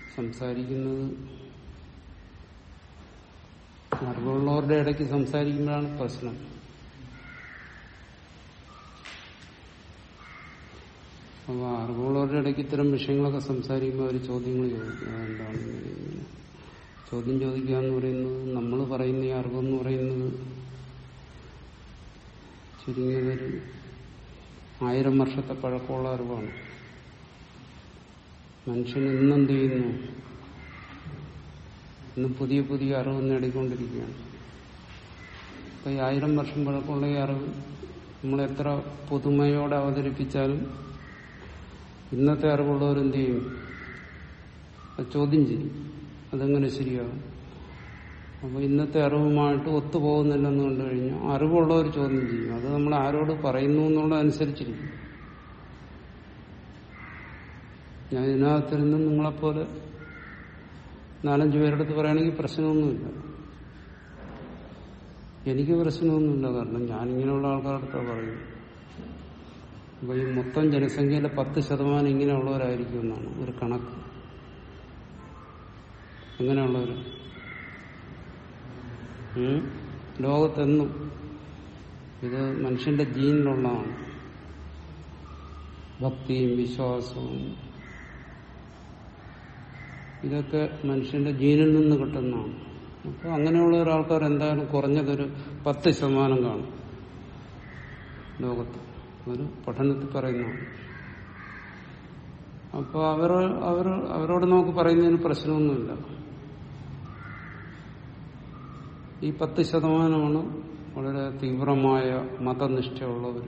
സംസാരിക്കുന്നത് അറിവുള്ളവരുടെ ഇടയ്ക്ക് സംസാരിക്കുമ്പോഴാണ് പ്രശ്നം അപ്പൊ അറിവുള്ളവരുടെ ഇടയ്ക്ക് ഇത്തരം വിഷയങ്ങളൊക്കെ സംസാരിക്കുമ്പോൾ അവർ ചോദ്യങ്ങൾ ചോദിക്കും അതെന്താണ് ഇങ്ങനെ ഇങ്ങനെ ചോദ്യം ചോദിക്കുക എന്ന് പറയുന്നത് നമ്മൾ പറയുന്ന ഈ അറിവെന്ന് പറയുന്നത് ചുരുങ്ങിയതൊരു ആയിരം വർഷത്തെ പഴക്കമുള്ള അറിവാണ് മനുഷ്യൻ ഇന്നെന്ത് ചെയ്യുന്നു ഇന്ന് പുതിയ പുതിയ അറിവ് നേടിക്കൊണ്ടിരിക്കുകയാണ് അപ്പൊ ഈ ആയിരം വർഷം പഴക്കമുള്ള ഈ അറിവ് നമ്മൾ എത്ര പുതുമയോടെ അവതരിപ്പിച്ചാലും ഇന്നത്തെ അറിവുള്ളവരെന്ത് ചെയ്യും അത് ചോദ്യം ചെയ്യും അതെങ്ങനെ ശരിയാകും അപ്പൊ ഇന്നത്തെ അറിവുമായിട്ട് ഒത്തുപോകുന്നില്ലെന്ന് കണ്ടു കഴിഞ്ഞാൽ അറിവുള്ളവർ ചോദ്യം ചെയ്യും അത് നമ്മൾ ആരോട് പറയുന്നു എന്നുള്ളതനുസരിച്ചിരിക്കും ഞാൻ ഇതിനകത്തിരുന്ന് നിങ്ങളെപ്പോലെ നാലഞ്ചു പേരെടുത്ത് പറയുകയാണെങ്കിൽ പ്രശ്നമൊന്നുമില്ല എനിക്ക് പ്രശ്നമൊന്നുമില്ല കാരണം ഞാനിങ്ങനെയുള്ള ആൾക്കാരുടെ അടുത്താണ് പറയുന്നത് അപ്പൊ ഈ മൊത്തം ജനസംഖ്യയിലെ പത്ത് ശതമാനം ഇങ്ങനെയുള്ളവരായിരിക്കും എന്നാണ് ഒരു കണക്ക് എങ്ങനെയുള്ളവർ ലോകത്തെന്നും ഇത് മനുഷ്യന്റെ ജീനിലുള്ളതാണ് ഭക്തിയും വിശ്വാസവും ഇതൊക്കെ മനുഷ്യന്റെ ജീനിൽ നിന്ന് കിട്ടുന്നതാണ് അപ്പൊ അങ്ങനെയുള്ള ഒരാൾക്കാർ എന്തായാലും കുറഞ്ഞതൊരു പത്ത് ശതമാനം കാണും ലോകത്ത് ഒരു പഠനത്തിൽ പറയുന്നതാണ് അപ്പോൾ അവർ അവർ അവരോട് നമുക്ക് പറയുന്നതിന് പ്രശ്നമൊന്നുമില്ല ഈ പത്ത് ശതമാനമാണ് വളരെ തീവ്രമായ മതനിഷ്ഠയുള്ളവർ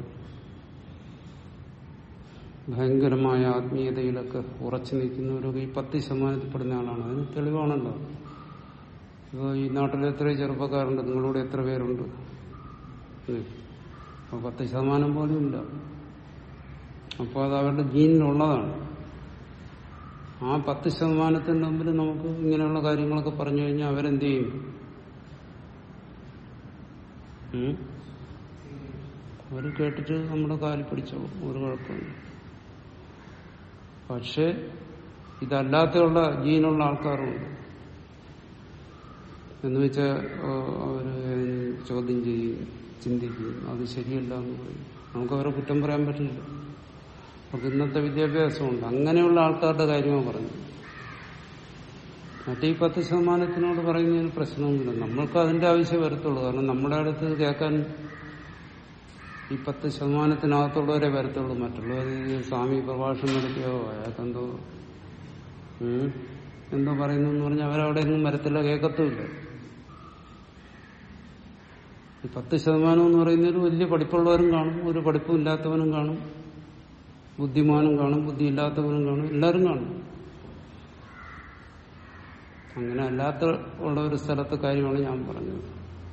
ഭയങ്കരമായ ആത്മീയതയിലൊക്കെ ഉറച്ചു നിൽക്കുന്നവരൊക്കെ ഈ പത്ത് ശതമാനത്തിൽപ്പെടുന്ന ആളാണ് അതിന് തെളിവാണല്ലോ ഇപ്പോൾ ഈ നാട്ടിൽ എത്ര ചെറുപ്പക്കാരുണ്ട് നിങ്ങളോട് എത്ര പേരുണ്ട് അപ്പോൾ പത്ത് ശതമാനം പോലും ഇല്ല അപ്പോൾ അത് അവരുടെ ജീനിലുള്ളതാണ് ആ പത്ത് ശതമാനത്തിന് മുമ്പിൽ നമുക്ക് ഇങ്ങനെയുള്ള കാര്യങ്ങളൊക്കെ പറഞ്ഞു കഴിഞ്ഞാൽ അവരെന്ത് ചെയ്യും അവർ കേട്ടിട്ട് നമ്മുടെ കാലിൽ പിടിച്ചോളും ഒരു കുഴപ്പമില്ല പക്ഷെ ഇതല്ലാത്തുള്ള ജീനുള്ള ആൾക്കാരുണ്ട് എന്ന് വെച്ചാൽ അവര് ചോദ്യം ചെയ്യും ചിന്തിക്കും അത് ശരിയല്ല എന്ന് പറയും നമുക്ക് അവരെ കുറ്റം പറയാൻ പറ്റില്ല അവർക്ക് ഇന്നത്തെ വിദ്യാഭ്യാസമുണ്ട് അങ്ങനെയുള്ള ആൾക്കാരുടെ കാര്യമാണ് പറഞ്ഞു മറ്റേ ഈ പത്ത് ശതമാനത്തിനോട് പറയുന്നതിന് പ്രശ്നമൊന്നുമില്ല നമ്മൾക്ക് അതിന്റെ ആവശ്യം വരത്തുള്ളൂ കാരണം നമ്മുടെ അടുത്ത് കേൾക്കാൻ ഈ പത്ത് ശതമാനത്തിനകത്തുള്ളവരെ വരത്തുള്ളൂ മറ്റുള്ളവർ സ്വാമി പ്രഭാഷണം നടത്തിയോ അയാൾക്കെന്തോ എന്തോ പറയുന്നു എന്ന് പറഞ്ഞാൽ അവരവിടെ ഒന്നും വരത്തില്ല കേൾക്കത്തുമില്ല ഈ പത്ത് ശതമാനം എന്ന് പറയുന്നത് വലിയ പഠിപ്പുള്ളവരും കാണും ഒരു പഠിപ്പും ഇല്ലാത്തവനും കാണും ബുദ്ധിമാനും കാണും ബുദ്ധിയില്ലാത്തവനും കാണും എല്ലാവരും കാണും അങ്ങനെ അല്ലാത്ത ഉള്ള ഒരു സ്ഥലത്തെ കാര്യമാണ് ഞാൻ പറഞ്ഞത്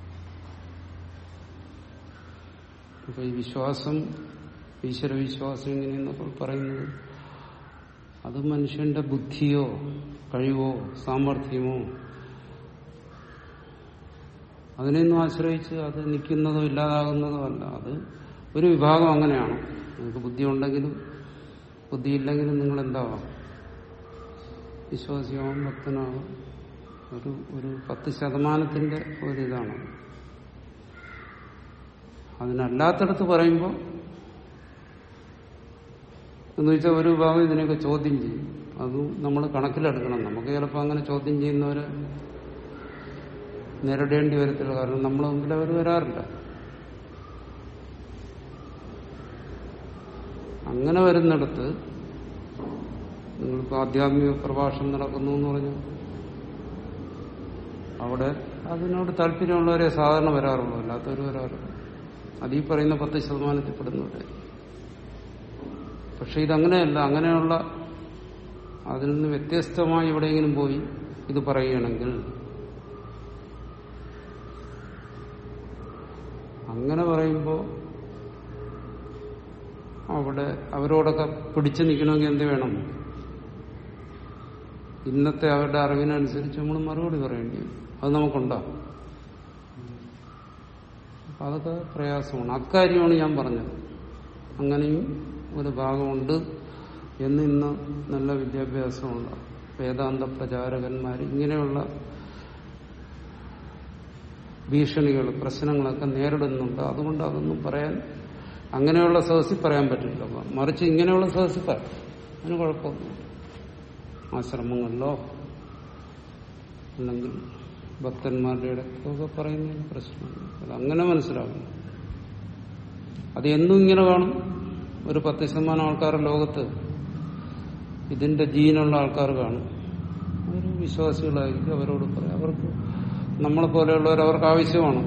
അപ്പൊ ഈ വിശ്വാസം ഈശ്വരവിശ്വാസം ഇങ്ങനെയെന്നൊക്കെ പറയുന്നത് അത് മനുഷ്യന്റെ ബുദ്ധിയോ കഴിവോ സാമർഥ്യമോ അതിനെയൊന്നും ആശ്രയിച്ച് അത് നിൽക്കുന്നതോ ഇല്ലാതാകുന്നതോ അല്ല അത് ഒരു വിഭാഗം അങ്ങനെയാണ് നിങ്ങൾക്ക് ബുദ്ധി ഉണ്ടെങ്കിലും ബുദ്ധിയില്ലെങ്കിലും നിങ്ങൾ എന്താവാം വിശ്വാസിയാവും ഭക്തനാവും ഒരു ഒരു പത്ത് ശതമാനത്തിന്റെ ഒരിതാണ് അതിനല്ലാത്തടത്ത് പറയുമ്പോൾ എന്ന് വെച്ചാൽ ഒരു വിഭാഗം ഇതിനെയൊക്കെ ചോദ്യം ചെയ്യും അതും നമ്മൾ കണക്കിലെടുക്കണം നമുക്ക് ചിലപ്പോൾ അങ്ങനെ ചോദ്യം ചെയ്യുന്നവരെ നേരിടേണ്ടി വരത്തില്ല കാരണം നമ്മളെ മുമ്പിൽ അവർ വരാറില്ല അങ്ങനെ വരുന്നിടത്ത് നിങ്ങൾക്ക് ആധ്യാത്മിക പ്രഭാഷണം നടക്കുന്നു എന്ന് പറഞ്ഞു അവിടെ അതിനോട് താല്പര്യമുള്ളവരെ സാധാരണ വരാറുള്ളൂ അല്ലാത്തവർ വരാറില്ല അത് ഈ പറയുന്ന പത്ത് ശതമാനത്തിൽ പെടുന്നവരെ പക്ഷെ ഇതങ്ങനെയല്ല അങ്ങനെയുള്ള അതിൽ നിന്ന് വ്യത്യസ്തമായി എവിടെയെങ്കിലും പോയി ഇത് പറയുകയാണെങ്കിൽ അങ്ങനെ പറയുമ്പോൾ അവിടെ അവരോടൊക്കെ പിടിച്ചു നിൽക്കണമെങ്കിൽ എന്ത് വേണം ഇന്നത്തെ അവരുടെ അറിവിനനുസരിച്ച് നമ്മൾ മറുപടി പറയേണ്ടി വരും അത് നമുക്കുണ്ടോ അപ്പൊ അതൊക്കെ പ്രയാസമാണ് അക്കാര്യമാണ് ഞാൻ പറഞ്ഞത് അങ്ങനെയും ഒരു ഭാഗമുണ്ട് എന്ന് ഇന്ന് നല്ല വിദ്യാഭ്യാസമുണ്ട് വേദാന്ത പ്രചാരകന്മാർ ഇങ്ങനെയുള്ള ഭീഷണികൾ പ്രശ്നങ്ങളൊക്കെ നേരിടുന്നുണ്ട് അതുകൊണ്ട് അതൊന്നും പറയാൻ അങ്ങനെയുള്ള സദസ്സിൽ പറയാൻ പറ്റില്ല മറിച്ച് ഇങ്ങനെയുള്ള സദസ്സിൽ പറയാം അതിന് കുഴപ്പമൊന്നുമില്ല ആശ്രമങ്ങളിലോ അല്ലെങ്കിൽ ഭക്തന്മാരുടെ ഇടയ്ക്കൊക്കെ പറയുന്നതിന് പ്രശ്നമില്ല അത് അങ്ങനെ മനസ്സിലാക്കണം അത് എന്നും ഇങ്ങനെ കാണും ഒരു പത്ത് ശതമാനം ആൾക്കാർ ലോകത്ത് ഇതിന്റെ ജീനുള്ള ആൾക്കാർ കാണും അവർ വിശ്വാസികളായിരിക്കും അവരോട് പറയാം അവർക്ക് നമ്മളെ പോലെയുള്ളവർ അവർക്ക് ആവശ്യമാണ്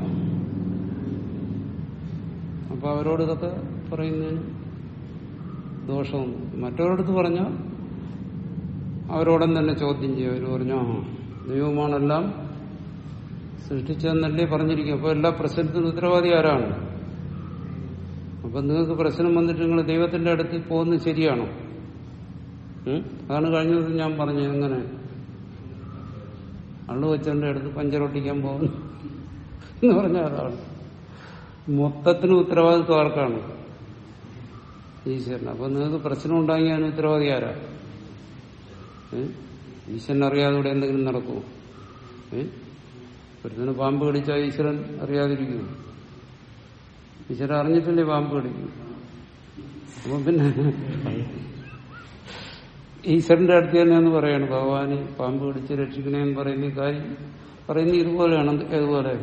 അപ്പൊ അവരോട് ഇതൊക്കെ പറയുന്നതിന് ദോഷമൊന്നും മറ്റവരടുത്ത് പറഞ്ഞാൽ അവരോടം തന്നെ ചോദ്യം ചെയ്യും അവർ പറഞ്ഞു ആ ദൈവമാണെല്ലാം സൃഷ്ടിച്ചതെന്നല്ലേ പറഞ്ഞിരിക്കും അപ്പൊ എല്ലാ പ്രശ്നത്തിനും ഉത്തരവാദി ആരാണ് അപ്പൊ നിങ്ങൾക്ക് പ്രശ്നം വന്നിട്ട് നിങ്ങൾ ദൈവത്തിന്റെ അടുത്ത് പോകുന്നത് ശരിയാണോ ഉം? അതാണ് കഴിഞ്ഞ ദിവസം ഞാൻ പറഞ്ഞത് എങ്ങനെ അള്ളു വെച്ചവന്റെ അടുത്ത് പഞ്ചറൊട്ടിക്കാൻ പോകുന്നു എന്ന് പറഞ്ഞ അതാണ് മൊത്തത്തിന് ഉത്തരവാദിത്വം ആർക്കാണ് ഈശ്വരൻ അപ്പൊ നിങ്ങൾക്ക് പ്രശ്നം ഉണ്ടാക്കിയ അതിന് ഉത്തരവാദി ആരാ ഏ? ഈശ്വരൻ അറിയാതെ ഇവിടെ എന്തെങ്കിലും നടക്കുമോ ഏ ഒരുത്തിന് പാമ്പ് കടിച്ചാൽ ഈശ്വരൻ അറിയാതിരിക്കുമോ ഈശ്വരൻ അറിഞ്ഞിട്ടില്ലേ പാമ്പ് കടിക്കും അപ്പൊ പിന്നെ ഈശ്വരന്റെ അടുത്ത് തന്നെ എന്ന് പറയാണ് ഭഗവാന് പാമ്പ് കടിച്ച് രക്ഷിക്കണേന്ന് പറയുന്ന ഈ കാര്യം പറയുന്ന ഇതുപോലെയാണ് ഏതുപോലെ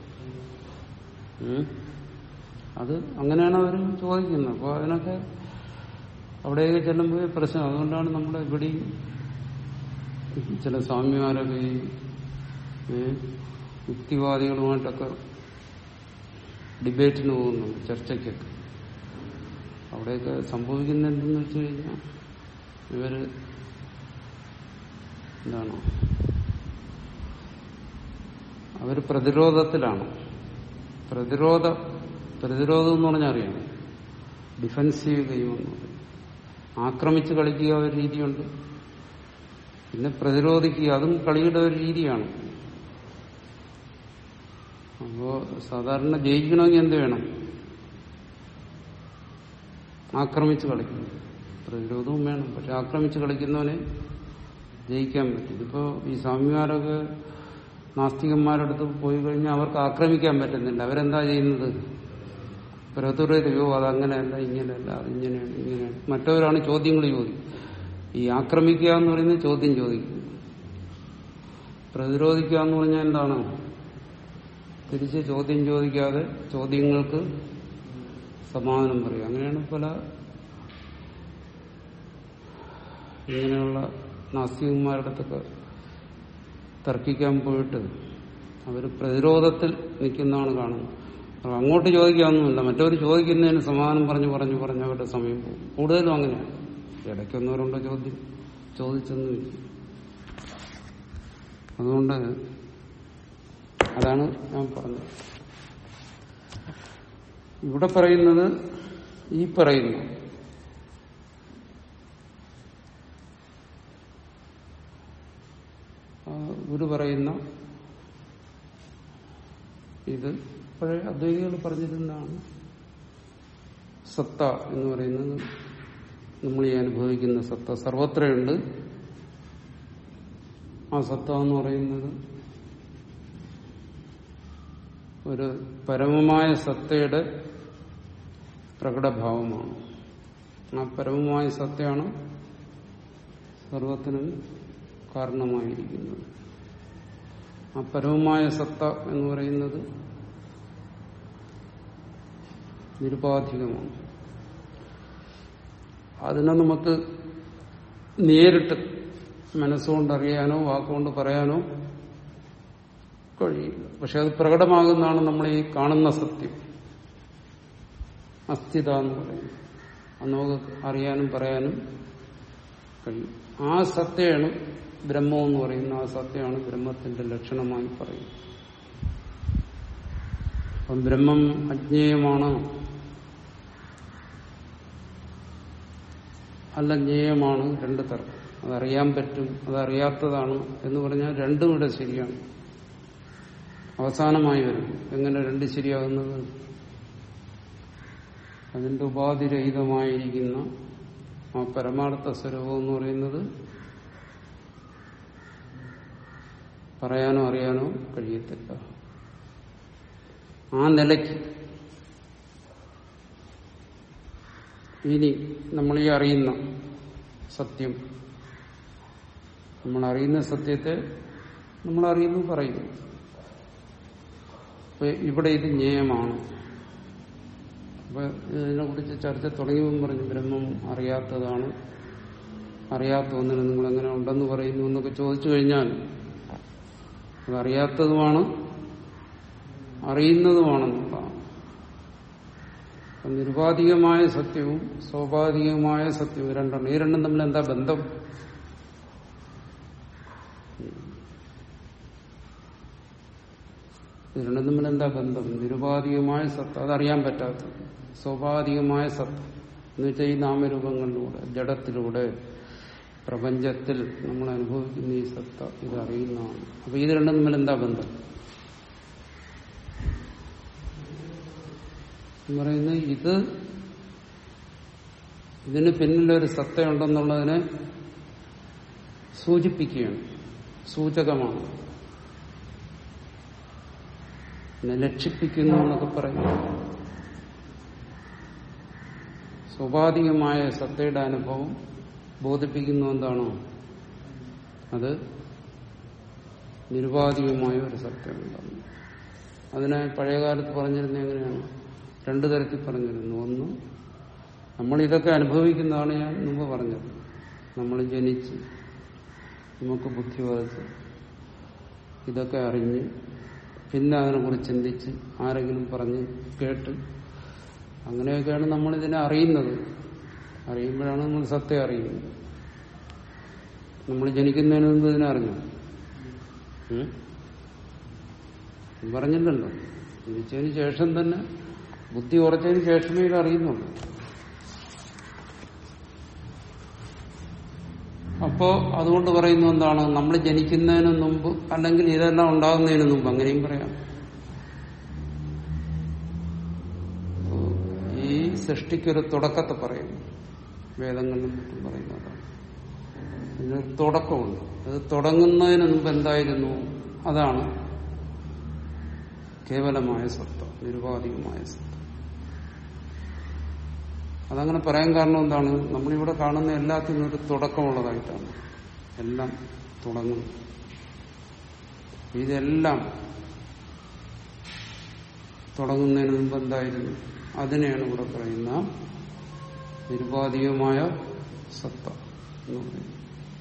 ഉം? അത് അങ്ങനെയാണ് അവർ ചോദിക്കുന്നത് അപ്പോൾ അതിനൊക്കെ അവിടെയൊക്കെ ചെല്ലുമ്പോൾ പ്രശ്നം അതുകൊണ്ടാണ് നമ്മുടെ ഇവിടെയും ചില സ്വാമിമാരൊക്കെ ഈ ഏ, യുക്തിവാദികളുമായിട്ടൊക്കെ ഡിബേറ്റിന് പോകുന്നുണ്ട് ചർച്ചയ്ക്കൊക്കെ അവിടെയൊക്കെ സംഭവിക്കുന്ന എന്തെന്ന് വെച്ച് കഴിഞ്ഞാൽ ഇവര് എന്താണ് അവര് പ്രതിരോധത്തിലാണ് പ്രതിരോധ പ്രതിരോധം എന്ന് പറഞ്ഞാൽ അറിയാം ഡിഫൻസീവ് ഗെയിം എന്ന് പറയും ആക്രമിച്ച് കളിക്കുക ഒരു രീതിയുണ്ട് പിന്നെ പ്രതിരോധിക്കുക അതും കളിയുടെ ഒരു രീതിയാണ് അപ്പോ സാധാരണ ജയിക്കണമെങ്കിൽ എന്ത് വേണം ആക്രമിച്ച് കളിക്കണം പ്രതിരോധവും വേണം പക്ഷെ ആക്രമിച്ച് കളിക്കുന്നവനെ ജയിക്കാൻ പറ്റും ഇതിപ്പോ ഈ സ്വാമിമാരൊക്കെ നാസ്തികന്മാരുടെ അടുത്ത് പോയി കഴിഞ്ഞാൽ അവർക്ക് ആക്രമിക്കാൻ പറ്റുന്നില്ല അവരെന്താ ചെയ്യുന്നത് പ്രതിരോധയോ അതങ്ങനെയല്ല ഇങ്ങനെയല്ല അതിങ്ങനെയാണ് ഇങ്ങനെയാണ് മറ്റവരാണ് ചോദ്യങ്ങൾ ചോദിക്കും ഈ ആക്രമിക്കുക എന്ന് പറയുന്നത് ചോദ്യം ചോദിക്കും പ്രതിരോധിക്കുക എന്ന് പറഞ്ഞാൽ എന്താണ് തിരിച്ച് ചോദ്യം ചോദിക്കാതെ ചോദ്യങ്ങൾക്ക് സമാധാനം പറയും അങ്ങനെയാണ് പല ഇങ്ങനെയുള്ള നാസ്തികന്മാരുടെ അടുത്തൊക്കെ തർക്കിക്കാൻ പോയിട്ട് അവർ പ്രതിരോധത്തിൽ നിൽക്കുന്നതാണ് കാണുന്നത് അപ്പൊ അങ്ങോട്ട് ചോദിക്കാവുന്നില്ല മറ്റവർ ചോദിക്കുന്നതിന് സമാധാനം പറഞ്ഞു പറഞ്ഞു പറഞ്ഞ് അവരുടെ സമയം പോകും കൂടുതലും അങ്ങനെയാണ് ഇടയ്ക്കൊന്നോ രണ്ടോ ചോദ്യം ചോദിച്ചൊന്നുമില്ല അതുകൊണ്ട് അതാണ് ഞാൻ പറഞ്ഞത് ഇവിടെ പറയുന്നത് ഈ പറയുന്നു ആ, ഗുരു പറയുന്ന ഇത് പഴയ അദ്വൈതികൾ പറഞ്ഞിരുന്നതാണ് സത്ത എന്ന് പറയുന്നത് നമ്മൾ ഈ അനുഭവിക്കുന്ന സത്ത സർവത്രയുണ്ട് ആ സത്ത എന്ന് പറയുന്നത് ഒരു പരമമായ സത്തയുടെ പ്രകടഭാവമാണ് ആ പരമമായ സത്തയാണ് സർവത്തിനും കാരണമായിരിക്കുന്നത് ആ പരമമായ സത്ത എന്ന് പറയുന്നത് നിരുപാധികമാണ് അതിനെ നമുക്ക് നേരിട്ട് മനസ്സുകൊണ്ട് അറിയാനോ വാക്കുകൊണ്ട് പറയാനോ കഴിയില്ല പക്ഷെ അത് പ്രകടമാകുന്നതാണ് നമ്മൾ ഈ കാണുന്ന സത്യം അസ്ഥിത എന്ന് പറയുന്നത് അത് നമുക്ക് അറിയാനും പറയാനും കഴിയും ആ സത്യമാണ് ബ്രഹ്മം എന്ന് പറയുന്ന ആ സത്യമാണ് ബ്രഹ്മത്തിന്റെ ലക്ഷണമായി പറയുന്നത് അപ്പം ബ്രഹ്മം അജ്ഞേയമാണ് അല്ല ജ്ഞേയമാണ് രണ്ട് തർക്കം അതറിയാൻ പറ്റും അതറിയാത്തതാണ് എന്ന് പറഞ്ഞാൽ രണ്ടും ഇവിടെ ശരിയാണ് അവസാനമായി വരും എങ്ങനെ രണ്ട് ശരിയാകുന്നത് അതിന്റെ ഉപാധിരഹിതമായിരിക്കുന്ന ആ പരമാർത്ഥ സ്വരൂപം എന്ന് പറയുന്നത് പറയാനോ അറിയാനോ കഴിയത്തില്ല ആ നിലയ്ക്ക് ഇനി നമ്മൾ ഈ അറിയുന്ന സത്യം നമ്മൾ അറിയുന്ന സത്യത്തെ നമ്മൾ അറിയുന്നു പറയുന്നു അപ്പൊ ഇവിടെ ഇത് ജ്ഞേയമാണ് അപ്പൊ ഇതിനെ കുറിച്ച് ചർച്ച തുടങ്ങിയപ്പോൾ പറഞ്ഞു ബ്രഹ്മം അറിയാത്തതാണ് അറിയാത്ത ഒന്നിനെ നിങ്ങൾ എങ്ങനെ ഉണ്ടെന്ന് പറയുന്നു എന്നൊക്കെ ചോദിച്ചു കഴിഞ്ഞാൽ അത് അറിയാത്തതുമാണ് അറിയുന്നതുമാണെന്നുള്ളതാണ് അപ്പൊ നിരുപാധികമായ സത്യവും സ്വാഭാവികമായ സത്യവും രണ്ടെണ്ണം ഈ രണ്ടും തമ്മിൽ എന്താ ബന്ധം ഇത് രണ്ടും തമ്മിൽ എന്താ ബന്ധം നിരുപാധികമായ സത്ത് അതറിയാൻ പറ്റാത്തത് സ്വാഭാവികമായ സത്ത് എന്ന് വെച്ചാൽ ഈ നാമരൂപങ്ങളിലൂടെ ജഡത്തിലൂടെ പ്രപഞ്ചത്തിൽ നമ്മൾ അനുഭവിക്കുന്ന ഈ സത്ത ഇത് അറിയുന്നതാണ് അപ്പൊ ഇത് രണ്ടും തമ്മിൽ എന്താ ബന്ധം എന്ന് പറയുന്നത് ഇത് ഇതിന് പിന്നിലൊരു സത്തയുണ്ടെന്നുള്ളതിനെ സൂചിപ്പിക്കുകയാണ് സൂചകമാണ് പിന്നെ ലക്ഷിപ്പിക്കുന്നു എന്നൊക്കെ പറയുന്നു സ്വാഭാവികമായ സത്തയുടെ അനുഭവം ബോധിപ്പിക്കുന്നു എന്താണോ അത് നിരുപാധികമായ ഒരു സത്യമുണ്ടാകുന്നു അതിനെ പഴയകാലത്ത് പറഞ്ഞിരുന്നത് എങ്ങനെയാണ് രണ്ടു തരത്തിൽ പറഞ്ഞിരുന്നു ഒന്ന് നമ്മൾ ഇതൊക്കെ അനുഭവിക്കുന്നതാണ് ഞാൻ മുമ്പ് പറഞ്ഞത് നമ്മൾ ജനിച്ച് നമുക്ക് ബുദ്ധി വധിച്ച് ഇതൊക്കെ അറിഞ്ഞ് പിന്നെ അതിനെക്കുറിച്ച് ചിന്തിച്ച് ആരെങ്കിലും പറഞ്ഞ് കേട്ട് അങ്ങനെയൊക്കെയാണ് നമ്മൾ ഇതിനെ അറിയുന്നത് അറിയുമ്പോഴാണ് നമ്മൾ സത്യം അറിയുന്നത് നമ്മൾ ജനിക്കുന്നതിന് മുമ്പ് ഇതിനെ അറിഞ്ഞു ഉം? പറഞ്ഞില്ലല്ലോ ജനിച്ചതിന് ശേഷം തന്നെ ബുദ്ധി ഉറച്ചതിന് ശേഷമേ ഇത് അറിയുന്നുള്ളൂ അപ്പോ അതുകൊണ്ട് പറയുന്ന എന്താണ് നമ്മൾ ജനിക്കുന്നതിന് മുമ്പ് അല്ലെങ്കിൽ ഇതെല്ലാം ഉണ്ടാകുന്നതിന് മുമ്പ് അങ്ങനെയും പറയാം ഈ സൃഷ്ടിക്കൊരു തുടക്കത്തെ പറയുന്നു വേദങ്ങളിലും മറ്റും പറയുന്നതാണ് ഇതിനൊരു തുടക്കമുണ്ട് അത് തുടങ്ങുന്നതിന് മുമ്പ് എന്തായിരുന്നു അതാണ് കേവലമായ സത്ത നിരുപാധികമായ സത്ത അതങ്ങനെ പറയാൻ കാരണം എന്താണ് നമ്മളിവിടെ കാണുന്ന എല്ലാത്തിനും ഒരു തുടക്കമുള്ളതായിട്ടാണ് എല്ലാം തുടങ്ങുന്നു ഇതെല്ലാം തുടങ്ങുന്നതിന് മുമ്പ് എന്തായിരുന്നു അതിനെയാണ് ഇവിടെ പറയുന്ന നിരുപാധികമായ സത്ത എന്ന് പറയുന്നത്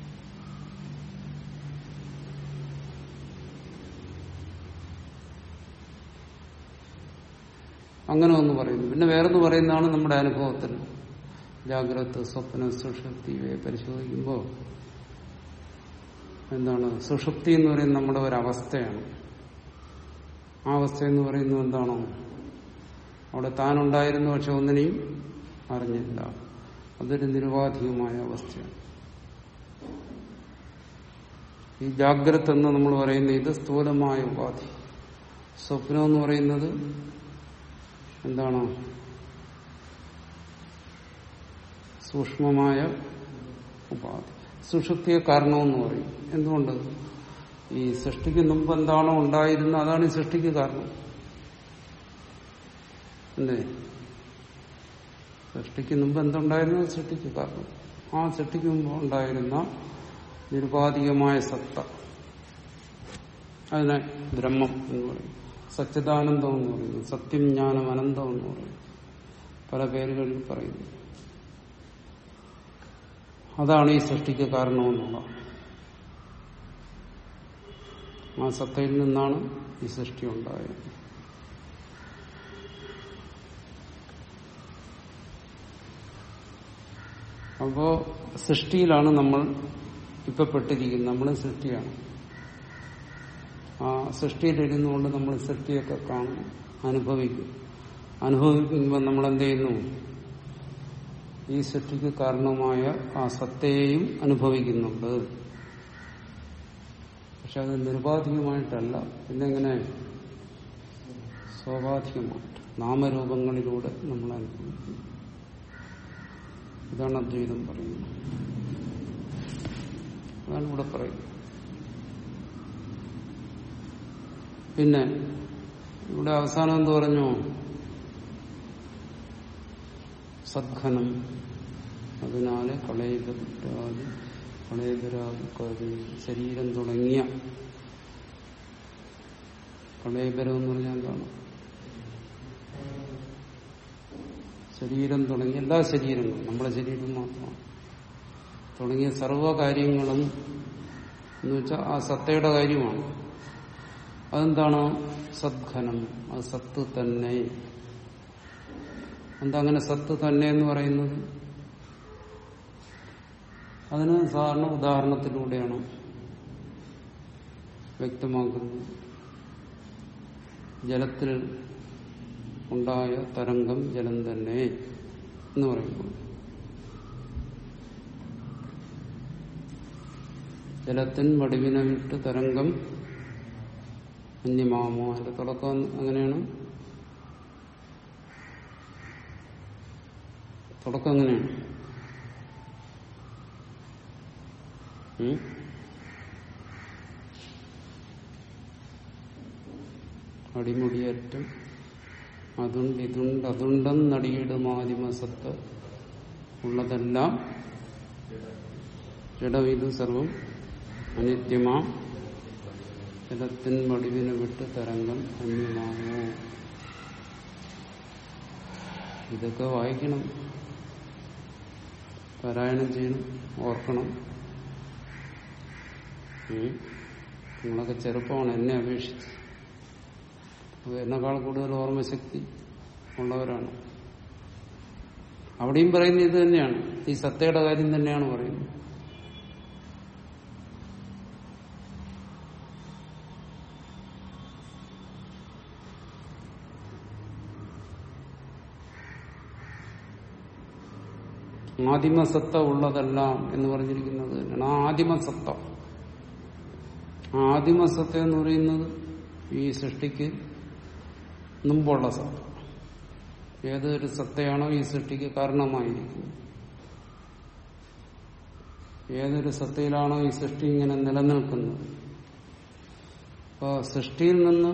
അങ്ങനെ ഒന്ന് പറയുന്നു പിന്നെ വേറൊന്ന് പറയുന്നതാണ് നമ്മുടെ അനുഭവത്തിൽ ജാഗ്രത സ്വപ്ന സുഷുപ്തി ഇവയെ പരിശോധിക്കുമ്പോൾ എന്താണ് സുഷുപ്തി എന്ന് പറയുന്നത് നമ്മുടെ ഒരവസ്ഥയാണ് ആ അവസ്ഥ എന്ന് പറയുന്നത് എന്താണോ അവിടെ താനുണ്ടായിരുന്നു പക്ഷെ ഒന്നിനെയും അറിഞ്ഞില്ല അതൊരു നിരുപാധികമായ അവസ്ഥയാണ് ഈ ജാഗ്രത എന്ന് നമ്മൾ പറയുന്ന ഇത് സ്ഥൂലമായ ഉപാധി സ്വപ്നം എന്ന് പറയുന്നത് എന്താണ് സൂക്ഷ്മമായ ഉപാധി സുഷുപ്തിയെ കാരണമെന്ന് പറയും എന്തുകൊണ്ട് ഈ സൃഷ്ടിക്ക് മുമ്പ് എന്താണോ ഉണ്ടായിരുന്നത് അതാണ് ഈ സൃഷ്ടിക്ക് കാരണം എന്തേ സൃഷ്ടിക്ക് മുമ്പ് എന്തുണ്ടായിരുന്നു അത് സൃഷ്ടിക്ക് കാരണം ആ സൃഷ്ടിക്ക് മുമ്പ് ഉണ്ടായിരുന്ന നിരുപാധികമായ സത്ത അതിനെ ബ്രഹ്മം എന്ന് പറയും സച്ചിദാനന്ദം എന്ന് പറയുന്നു സത്യം ജ്ഞാനം അനന്തം എന്ന് പറയുന്നു പല പേരുകളിൽ പറയുന്നു അതാണ് ഈ സൃഷ്ടിക്ക് കാരണമെന്നുള്ള ആ സത്തയിൽ നിന്നാണ് ഈ സൃഷ്ടി ഉണ്ടായത് അപ്പോ സൃഷ്ടിയിലാണ് നമ്മൾ ഇപ്പൊ പെട്ടിരിക്കുന്നത് നമ്മൾ സൃഷ്ടിയാണ് ആ സൃഷ്ടിയിലിരുന്നുകൊണ്ട് നമ്മൾ സൃഷ്ടിയൊക്കെ കാണും അനുഭവിക്കും അനുഭവിക്കുമ്പോൾ നമ്മൾ എന്ത് ചെയ്യുന്നു ഈ സൃഷ്ടിക്ക് കാരണമായ ആ സത്തയെയും അനുഭവിക്കുന്നുണ്ട് പക്ഷെ അത് നിരുപാധികമായിട്ടല്ല പിന്നെങ്ങനെ സ്വാഭാവികമായിട്ട് നാമരൂപങ്ങളിലൂടെ നമ്മൾ അനുഭവിക്കുന്നു ഇതാണ് അദ്വൈതം പറയുന്നത് അതാണ് ഇവിടെ പറയുന്നത് പിന്നെ ഇവിടെ അവസാനം എന്ത് പറഞ്ഞു സദ്ഘനം അതിനാല് കളയപരാതി കളയപരാതി ശരീരം തുടങ്ങിയ കളയപരം എന്ന് പറഞ്ഞാൽ എന്താണ് ശരീരം തുടങ്ങിയ എല്ലാ ശരീരങ്ങളും നമ്മുടെ ശരീരം മാത്രമാണ് തുടങ്ങിയ സർവകാര്യങ്ങളും എന്ന് വെച്ചാൽ ആ സത്തയുടെ കാര്യമാണ് അതെന്താണ് സദ്ഘനം അത് സത്ത് തന്നെ എന്താ അങ്ങനെ സത്ത് തന്നെ എന്ന് പറയുന്നത് അതിന് സാധാരണ ഉദാഹരണത്തിലൂടെയാണ് വ്യക്തമാക്കുന്നത് ജലത്തിൽ ഉണ്ടായ തരംഗം ജലം തന്നെ എന്ന് പറയുമ്പോൾ ജലത്തിൻ വടിവിനെ വിട്ട് തരംഗം അന്യമാമോ അതിന്റെ തുടക്കം അങ്ങനെയാണ് തുടക്കം എങ്ങനെയാണ് ഉം? അടിമുടിയേറ്റം അതുണ്ട് ഇതുണ്ട് അതുണ്ടെന്നടിയിടുമാതിമസത്ത് ഉള്ളതെല്ലാം ജഡവിധു സർവം അനിത്യമാം ജലത്തിൻ വടിവിനെ വിട്ട് തരംഗം അന്യമാമോ ഇതൊക്കെ വായിക്കണം പാരായണം ചെയ്യണം ഓർക്കണം ഉം. നിങ്ങളൊക്കെ ചെറുപ്പമാണ് എന്നെ അപേക്ഷിച്ച് അത് എന്നെക്കാൾ കൂടുതൽ ഓർമ്മശക്തി ഉള്ളവരാണ് അവിടെയും പറയുന്നത് ഇത് തന്നെയാണ് ഈ സത്തയുടെ കാര്യം തന്നെയാണ് പറയുന്നത് ആദിമസത്ത ഉള്ളതെല്ലാം എന്ന് പറഞ്ഞിരിക്കുന്നത് തന്നെയാണ് ആ ആദിമസത്ത ആ ആദിമസത്ത എന്ന് പറയുന്നത് ഈ സൃഷ്ടിക്ക് മുമ്പുള്ള സത്ത ഏതൊരു സത്തയാണോ ഈ സൃഷ്ടിക്ക് കാരണമായിരിക്കുന്നത് ഏതൊരു സത്തയിലാണോ ഈ സൃഷ്ടി ഇങ്ങനെ നിലനിൽക്കുന്നത് അപ്പോൾ സൃഷ്ടിയിൽ നിന്ന്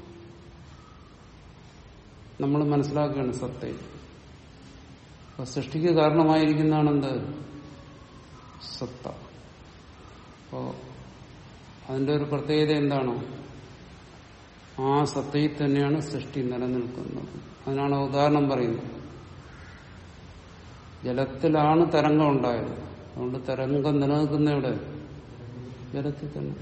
നമ്മൾ മനസ്സിലാക്കുകയാണ് സത്തയെ അപ്പൊ സൃഷ്ടിക്ക് കാരണമായിരിക്കുന്നതാണ് എന്ത് സത്ത അപ്പോ അതിന്റെ ഒരു പ്രത്യേകത എന്താണ് ആ സത്തയിൽ തന്നെയാണ് സൃഷ്ടി നിലനിൽക്കുന്നത് അതിനാണ് ഉദാഹരണം പറയുന്നത് ജലത്തിലാണ് തരംഗം ഉണ്ടായത് അതുകൊണ്ട് തരംഗം നിലനിൽക്കുന്ന എവിടെ ജലത്തിൽ തന്നെ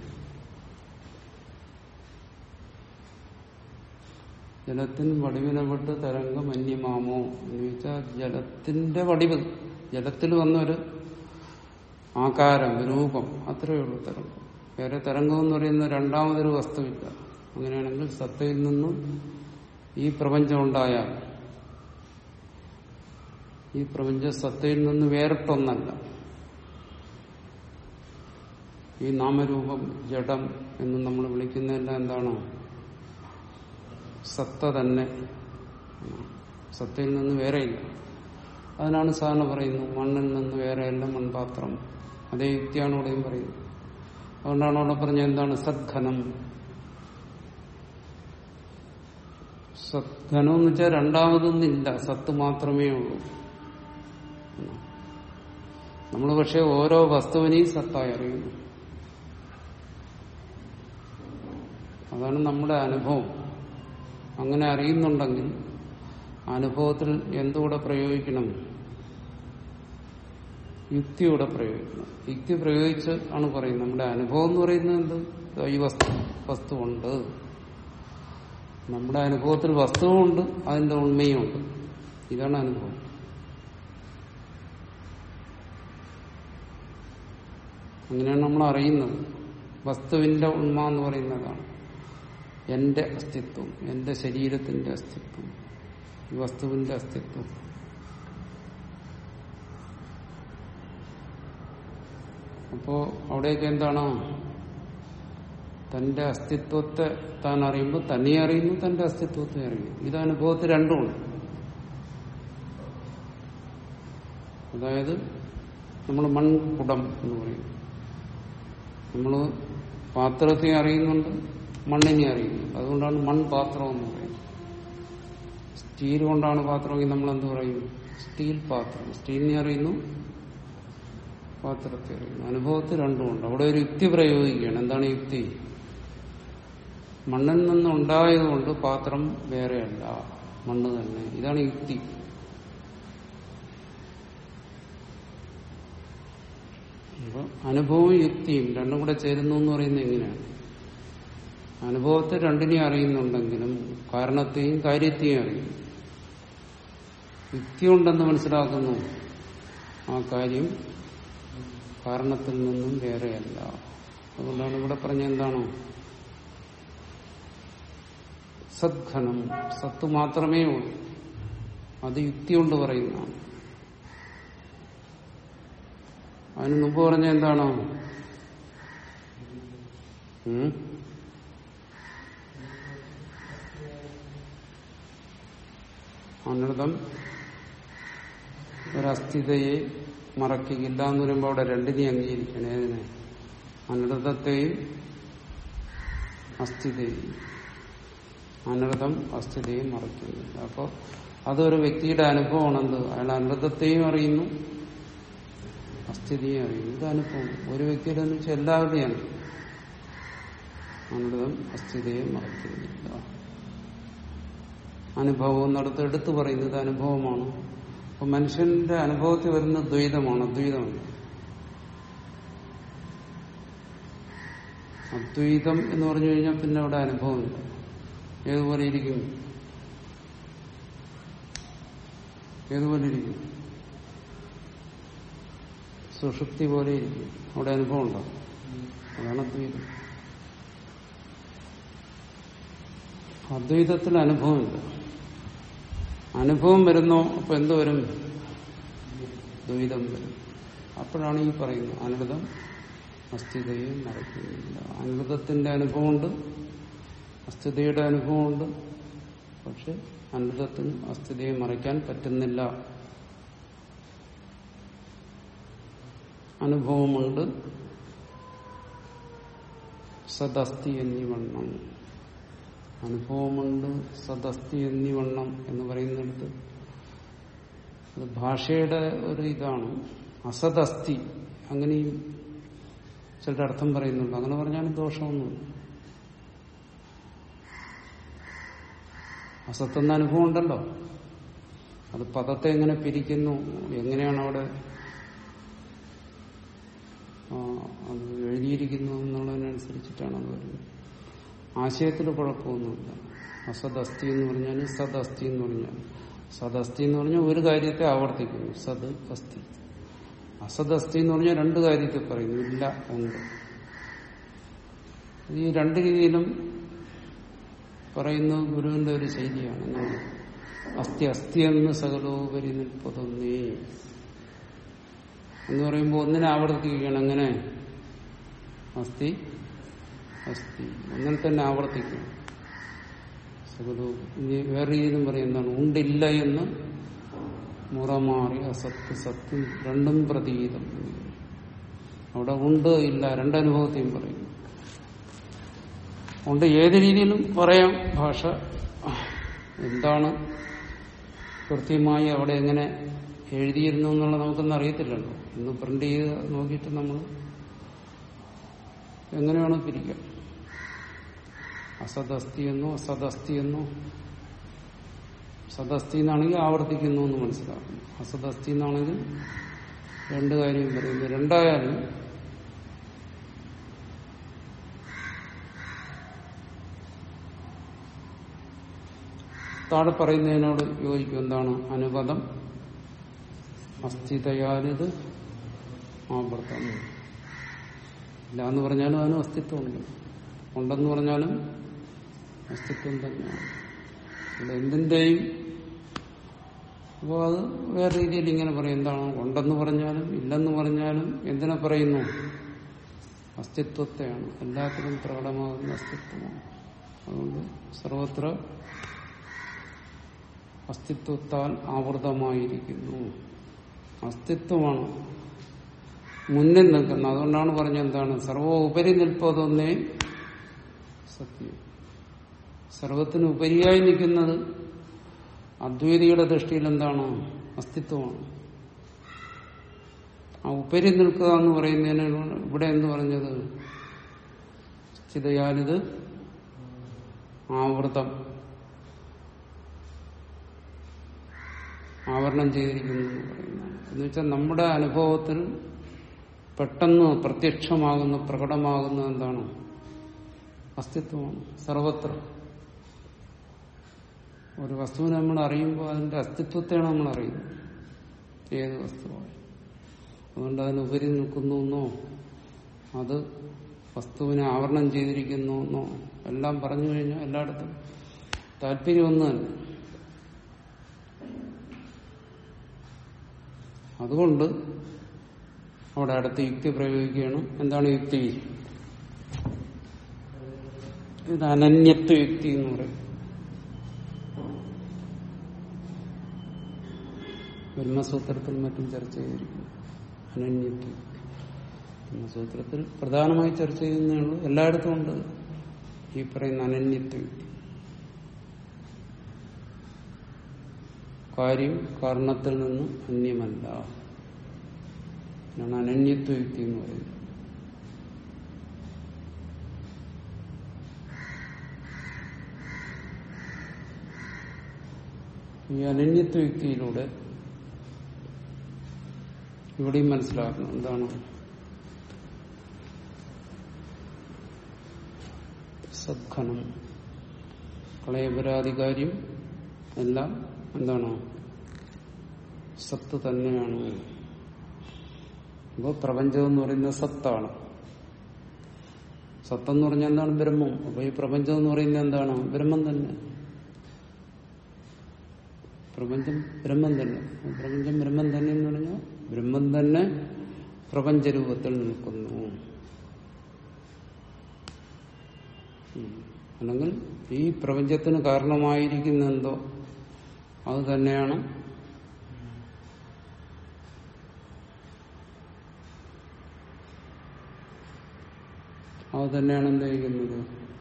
ജലത്തിൻ വടിവിനെ വിട്ട് തരംഗം അന്യമാമോ എന്ന് വെച്ചാൽ ജലത്തിന്റെ വടിവ് ജലത്തിൽ വന്നൊരു ആകാരം രൂപം അത്രയേ ഉള്ളൂ തരംഗം വേറെ തരംഗം എന്ന് പറയുന്ന രണ്ടാമതൊരു വസ്തുവില്ല അങ്ങനെയാണെങ്കിൽ സത്തയിൽ നിന്നും ഈ പ്രപഞ്ചം ഉണ്ടായാൽ ഈ പ്രപഞ്ച സത്തയിൽ നിന്ന് വേറിട്ടൊന്നല്ല ഈ നാമരൂപം ജഡം എന്ന് നമ്മൾ വിളിക്കുന്നതെല്ലാം എന്താണോ സത്ത തന്നെ സത്തയിൽ നിന്ന് വേറെയില്ല അതിനാണ് സാധാരണ പറയുന്നത് മണ്ണിൽ നിന്ന് വേറെയല്ല മൺപാത്രം അതേ യുക്തിയാണ് ഇവിടെയും പറയുന്നത് അതുകൊണ്ടാണ് അവിടെ പറഞ്ഞ എന്താണ് സദ്ഘനം സദ്ഘനം എന്ന് വെച്ചാൽ രണ്ടാമതൊന്നില്ല സത്ത് മാത്രമേ ഉള്ളൂ നമ്മൾ പക്ഷെ ഓരോ വസ്തുവിനെയും സത്തായി അറിയുന്നു അതാണ് നമ്മുടെ അനുഭവം അങ്ങനെ അറിയുന്നുണ്ടെങ്കിൽ അനുഭവത്തിൽ എന്തുകൂടെ പ്രയോഗിക്കണം യുക്തിയോടെ പ്രയോഗിക്കണം യുക്തി പ്രയോഗിച്ച് ആണ് പറയുന്നത് നമ്മുടെ അനുഭവം എന്ന് പറയുന്നത് എന്ത് ദാ ഈ വസ്തു വസ്തുവുണ്ട് നമ്മുടെ അനുഭവത്തിൽ വസ്തുവുമുണ്ട് അതിന്റെ ഉണ്മയുമുണ്ട് ഇതാണ് അനുഭവം അങ്ങനെയാണ് നമ്മൾ അറിയുന്നത് വസ്തുവിന്റെ ഉണ്മ എന്ന് പറയുന്നതാണ് എന്റെ അസ്തിത്വം എന്റെ ശരീരത്തിന്റെ അസ്തിത്വം ഈ വസ്തുവിന്റെ അസ്തിത്വം അപ്പോ അവിടെയൊക്കെ എന്താണ് തന്റെ അസ്തിത്വത്തെ താൻ അറിയുമ്പോൾ തന്നെ അറിയുന്നു തന്റെ അസ്തിത്വത്തെ അറിയുന്നു ഇത് അനുഭവത്തിൽ രണ്ടുമുണ്ട് അതായത് നമ്മൾ മൺകുടം എന്ന് പറയും നമ്മൾ പാത്രത്തെ അറിയുന്നുണ്ട് മണ്ണിനെ അറിയുന്നു അതുകൊണ്ടാണ് മൺപാത്രം എന്ന് പറയുന്നത് സ്റ്റീൽ കൊണ്ടാണ് പാത്രമെങ്കിൽ നമ്മൾ എന്ത് പറയും സ്റ്റീൽ പാത്രം സ്റ്റീലിനെ അറിയുന്നു പാത്രത്തെ അറിയുന്നു അനുഭവത്തിൽ രണ്ടുമുണ്ട് അവിടെ ഒരു യുക്തി പ്രയോഗിക്കുകയാണ് എന്താണ് യുക്തി മണ്ണിൽ നിന്നുണ്ടായതുകൊണ്ട് പാത്രം വേറെയല്ല മണ്ണ് തന്നെ ഇതാണ് യുക്തി അപ്പൊ അനുഭവവും യുക്തിയും രണ്ടും കൂടെ ചേരുന്നു എന്ന് പറയുന്നത് എങ്ങനെയാണ് അനുഭവത്തെ രണ്ടിനെയും അറിയുന്നുണ്ടെങ്കിലും കാരണത്തെയും കാര്യത്തെയും അറിയുന്നു യുക്തി ഉണ്ടെന്ന് മനസ്സിലാക്കുന്നു ആ കാര്യം കാരണത്തിൽ നിന്നും വേറെയല്ല അതുകൊണ്ടാണ് ഇവിടെ പറഞ്ഞ എന്താണോ സദ്ഘനം സത്ത് മാത്രമേ ഉള്ളൂ അത് യുക്തി കൊണ്ട് പറയുന്നതാണ് അതിന് മുമ്പ് പറഞ്ഞ എന്താണോ ഉം? അനൃതം ഒരസ്ഥിതയെ മറക്കില്ല എന്ന് പറയുമ്പോൾ അവിടെ രണ്ടിനെയും അംഗീകരിക്കണം ഏതിനെ അനൃതത്തെയും അസ്ഥിതയെയും അനൃതം അസ്ഥിതയും മറക്കുന്നില്ല അപ്പോൾ അതൊരു വ്യക്തിയുടെ അനുഭവമാണെന്ത് അയാൾ അനൃതത്തെയും അറിയുന്നു അസ്ഥിതിയും അറിയുന്നു ഇത് അനുഭവം ഒരു വ്യക്തിയുടെ എന്ന് വെച്ചാൽ എല്ലാവരുടെയാണ് അനൃതം അസ്ഥിതയും മറക്കുന്നില്ല അനുഭവം എന്നിടത്ത് എടുത്തു പറയുന്നത് അനുഭവമാണ് അപ്പൊ മനുഷ്യന്റെ അനുഭവത്തിൽ വരുന്ന ദ്വൈതമാണ് അദ്വൈതമാണ് അദ്വൈതം എന്ന് പറഞ്ഞു കഴിഞ്ഞാൽ പിന്നെ അവിടെ അനുഭവമില്ല ഏതുപോലെ ഇരിക്കും ഏതുപോലെ ഇരിക്കും സുഷുപ്തി പോലെ ഇരിക്കും അവിടെ അനുഭവം ഉണ്ടാവും അതാണ് അദ്വൈതം അദ്വൈതത്തിൽ അനുഭവമില്ല അനുഭവം വരുന്നോ അപ്പൊ എന്ത് വരും ദ്വൈതം വരും അപ്പോഴാണ് ഈ പറയുന്നത് അനൃതം അസ്ഥിതയും മറക്കുന്നില്ല അനൃതത്തിന്റെ അനുഭവമുണ്ട് അസ്ഥിതയുടെ അനുഭവമുണ്ട് പക്ഷെ അനൃതത്തിന് അസ്ഥിതയെ മറയ്ക്കാൻ പറ്റുന്നില്ല അനുഭവമുണ്ട് സദസ്തി എന്നിവണ്ണം അനുഭവമുണ്ട് സദസ്തി എന്നിവണ്ണം എന്ന് പറയുന്നിടത്ത് അത് ഭാഷയുടെ ഒരു ഇതാണ് അസദസ്തി അങ്ങനെയും ചിലരുടെ അർത്ഥം പറയുന്നുണ്ട് അങ്ങനെ പറഞ്ഞാലും ദോഷമൊന്നുമില്ല അസത്തെന്ന അനുഭവം ഉണ്ടല്ലോ അത് പദത്തെ എങ്ങനെ പിരിക്കുന്നു എങ്ങനെയാണ് അവിടെ ആ, അത് എഴുതിയിരിക്കുന്നു എന്നുള്ളതിനനുസരിച്ചിട്ടാണ് അത് വരുന്നത് ആശയത്തിൽ കുഴപ്പമൊന്നുമില്ല അസദസ്തി എന്ന് പറഞ്ഞാൽ സദസ്തി എന്ന് പറഞ്ഞാൽ സദസ്തി എന്ന് പറഞ്ഞാൽ ഒരു കാര്യത്തെ ആവർത്തിക്കുന്നു സത് അസ്ഥി അസദസ്തി എന്ന് പറഞ്ഞാൽ രണ്ട് കാര്യത്തെ പറയുന്നു ഇല്ല ഉണ്ട് ഈ രണ്ട് രീതിയിലും പറയുന്ന ഗുരുവിന്റെ ഒരു ശൈലിയാണ് എന്താണ്? അസ്ഥി അസ്ഥി എന്ന് സകലോപരി നിൽപ്പതൊന്നേ എന്ന് പറയുമ്പോൾ ഒന്നിനെ ആവർത്തിക്കുകയാണ് എങ്ങനെ അസ്ഥി അസ്ഥി ഒന്നിനെ തന്നെ ആവർത്തിക്കും സകലോ ഇനി വേറെ രീതിയിലും പറയും എന്താണ് ഉണ്ടില്ല എന്ന് മുറമാറി അസത്ത് സത്യം രണ്ടും പ്രതീതം അവിടെ ഉണ്ട് ഇല്ല രണ്ടനുഭവത്തെയും പറയും ഉണ്ട് ഏത് രീതിയിലും പറയാം ഭാഷ എന്താണ് കൃത്യമായി അവിടെ എങ്ങനെ എഴുതിയിരുന്നു എന്നുള്ളത് നമുക്കൊന്നും അറിയത്തില്ലല്ലോ ഇന്ന് പ്രിന്റ് ചെയ്ത് നോക്കിയിട്ട് നമ്മൾ എങ്ങനെയാണ് പിരിക്കാം അസദസ്തി എന്നോ സദസ്തി എന്നോ സദസ്തി എന്നാണെങ്കിൽ ആവർത്തിക്കുന്നു എന്ന് മനസ്സിലാക്കും അസദസ്തി എന്നാണെങ്കിൽ രണ്ട് കാര്യം പറയുന്നു രണ്ടായാലും താഴെ പറയുന്നതിനോട് യോജിക്കും എന്താണ് അനുപദം അസ്ഥിതയാലിത് ആവർത്തം ഇല്ല എന്ന് പറഞ്ഞാലും അതിന് അസ്തിത്വമുണ്ട് ഉണ്ടെന്ന് പറഞ്ഞാലും അസ്തിത്വം തന്നെയാണ് ഇവിടെ എന്തിന്റെയും അപ്പോൾ അത് വേറെ രീതിയിൽ ഇങ്ങനെ പറയും എന്താണ് ഉണ്ടെന്ന് പറഞ്ഞാലും ഇല്ലെന്ന് പറഞ്ഞാലും എന്തിനെ പറയുന്നു അസ്തിത്വത്തെയാണ് എല്ലാത്തിലും പ്രകടമാകുന്ന അസ്തിത്വമാണ് അതുകൊണ്ട് സർവത്ര അസ്തിത്വത്താൽ ആവൃതമായിരിക്കുന്നു അസ്തിത്വമാണ് മുന്നിൽ നിൽക്കുന്നത് അതുകൊണ്ടാണ് പറഞ്ഞത് എന്താണ് സർവോപരി നിൽപ്പതൊന്നേ സത്യം സർവത്തിന് ഉപരിയായി നിൽക്കുന്നത് അദ്വൈതിയുടെ ദൃഷ്ടിയിൽ എന്താണ് അസ്തിത്വമാണ് ആ ഉപരി നിൽക്കുക എന്ന് പറയുന്നതിന് ഇവിടെ എന്ത് പറഞ്ഞത് ചിതയാലിത് ആവൃതം ആവരണം ചെയ്തിരിക്കുന്നു എന്ന് പറയുന്നതാണ് എന്ന് വെച്ചാൽ നമ്മുടെ അനുഭവത്തിൽ പെട്ടെന്ന് പ്രത്യക്ഷമാകുന്ന പ്രകടമാകുന്ന എന്താണ് അസ്തിത്വമാണ് സർവത്ര ഒരു വസ്തുവിനെ നമ്മൾ അറിയുമ്പോൾ അതിന്റെ അസ്തിത്വത്തെയാണ് നമ്മൾ അറിയുന്നത് ഏത് വസ്തുവാണ് അതുകൊണ്ട് അതിന് ഉപരി നിൽക്കുന്നു എന്നോ അത് വസ്തുവിനെ ആവരണം ചെയ്തിരിക്കുന്നു എന്നോ എല്ലാം പറഞ്ഞു കഴിഞ്ഞാൽ എല്ലായിടത്തും താല്പര്യം ഒന്ന് തന്നെ അതുകൊണ്ട് അവിടെ അടുത്ത യുക്തി പ്രയോഗിക്കുകയാണ് എന്താണ് യുക്തി ഇത് അനന്യത്വ യുക്തി എന്ന് പറയും ബ്രഹ്മസൂത്രത്തിൽ മറ്റും ചർച്ച ചെയ്തിരിക്കുന്നു അനന്യത്വം ബ്രഹ്മസൂത്രത്തിൽ പ്രധാനമായി ചർച്ച ചെയ്യുന്നേ ഉള്ളൂ എല്ലായിടത്തും ഉണ്ട് ഈ പറയുന്ന അനന്യത്വ യുക്തി കാര്യം കാരണത്തിൽ നിന്ന് അന്യമല്ല ആണ് അനന്യത്വ യുക്തി എന്ന് പറയുന്നത് ഈ അനന്യത്വ യുക്തിയിലൂടെ ഇവിടെയും മനസ്സിലാക്കണം എന്താണ് സദ്ഘനം കളയപരാധികാര്യം എല്ലാം എന്താണ് സത്ത് തന്നെയാണ് അപ്പോൾ പ്രപഞ്ചം എന്ന് പറയുന്നത് സത്താണ് സത്തെന്ന് പറഞ്ഞാൽ എന്താണ് ബ്രഹ്മം അപ്പൊ ഈ പ്രപഞ്ചം എന്ന് പറയുന്നത് എന്താണ് ബ്രഹ്മം തന്നെ പ്രപഞ്ചം ബ്രഹ്മം തന്നെ പ്രപഞ്ചം ബ്രഹ്മം തന്നെ എന്ന് പറഞ്ഞാൽ ബ്രഹ്മം തന്നെ പ്രപഞ്ചരൂപത്തിൽ നിൽക്കുന്നു അല്ലെങ്കിൽ ഈ പ്രപഞ്ചത്തിന് കാരണമായിരിക്കുന്ന എന്തോ അത് തന്നെയാണ് അത് തന്നെയാണ് എന്ത് ചെയ്യുന്നത്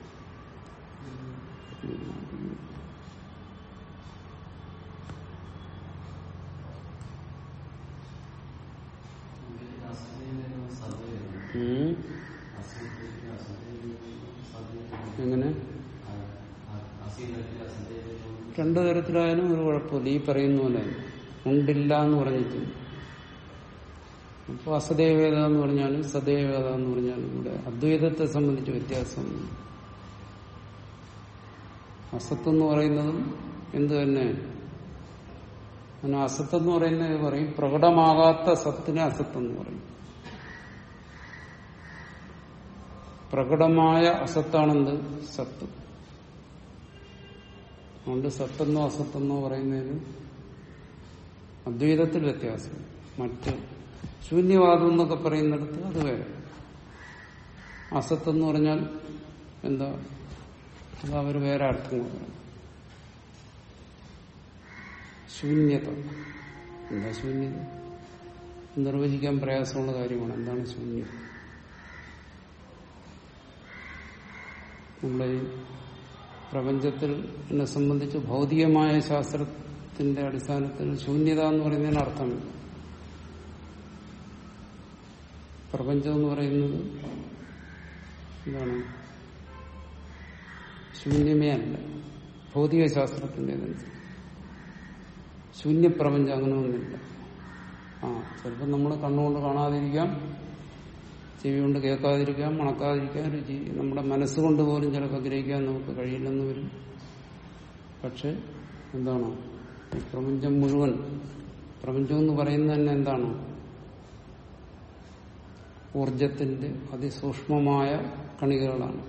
ഉം. എങ്ങനെ രണ്ടു തരത്തിലായാലും ഒരു കുഴപ്പമില്ല ഈ പറയുന്ന പോലെ ഉണ്ടില്ല എന്ന് പറഞ്ഞിട്ട് അപ്പോൾ അസദേവേദ എന്ന് പറഞ്ഞാലും സദേവേദ എന്ന് പറഞ്ഞാലും ഇവിടെ അദ്വൈതത്തെ സംബന്ധിച്ച് വ്യത്യാസം അസത്ത് എന്ന് പറയുന്നതും എന്ത് തന്നെ അങ്ങനെ അസത്ത് എന്ന് പറയുന്നത് പറയും പ്രകടമാകാത്ത സത്തിനെ അസത്ത് എന്ന് പറയും പ്രകടമായ അസത്താണെന്ത് സത്ത് അതുകൊണ്ട് സത്തെന്നോ അസത്തെന്നോ പറയുന്നതിന് അദ്വൈതത്തിൽ വ്യത്യാസം മറ്റ് ശൂന്യവാദം എന്നൊക്കെ പറയുന്നിടത്ത് അത് വേറെ അസത്തെന്ന് പറഞ്ഞാൽ എന്താ അത് അവർ വേറെ അർത്ഥങ്ങൾ പറയും ശൂന്യത എന്താ ശൂന്യത നിർവചിക്കാൻ പ്രയാസമുള്ള കാര്യമാണ് എന്താണ് ശൂന്യത നമ്മുടെ ഈ പ്രപഞ്ചത്തിൽ എന്നെ സംബന്ധിച്ച് ഭൗതികമായ ശാസ്ത്രത്തിന്റെ അടിസ്ഥാനത്തിൽ ശൂന്യത എന്ന് പറയുന്നതിന് അർത്ഥമില്ല പ്രപഞ്ചം എന്ന് പറയുന്നത് എന്താണ് ശൂന്യമേ അല്ല ഭൗതിക ശാസ്ത്രത്തിൻ്റെതനുസരിച്ച് ശൂന്യപ്രപഞ്ചം അങ്ങനെ ഒന്നുമില്ല ആ ചിലപ്പോൾ നമ്മൾ കണ്ണുകൊണ്ട് കാണാതിരിക്കാം ചെവി കൊണ്ട് കേൾക്കാതിരിക്കാം മണക്കാതിരിക്കാം രുചി നമ്മുടെ മനസ്സുകൊണ്ട് പോലും ചിലപ്പോൾ ഗ്രഹിക്കാൻ നമുക്ക് കഴിയില്ലെന്ന് വരും പക്ഷെ എന്താണ് ഈ പ്രപഞ്ചം മുഴുവൻ പ്രപഞ്ചം എന്ന് പറയുന്നത് തന്നെ എന്താണ് ഊർജത്തിന്റെ അതിസൂക്ഷ്മമായ കണികകളാണ്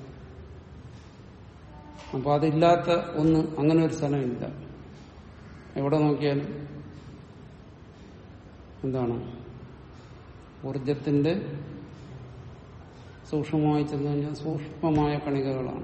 അപ്പൊ അതില്ലാത്ത ഒന്ന് അങ്ങനെ ഒരു സ്ഥലമില്ല എവിടെ നോക്കിയാലും എന്താണ് ഊർജത്തിന്റെ സൂക്ഷ്മമായി ചെന്ന് കഴിഞ്ഞാൽ സൂക്ഷ്മമായ കണികകളാണ്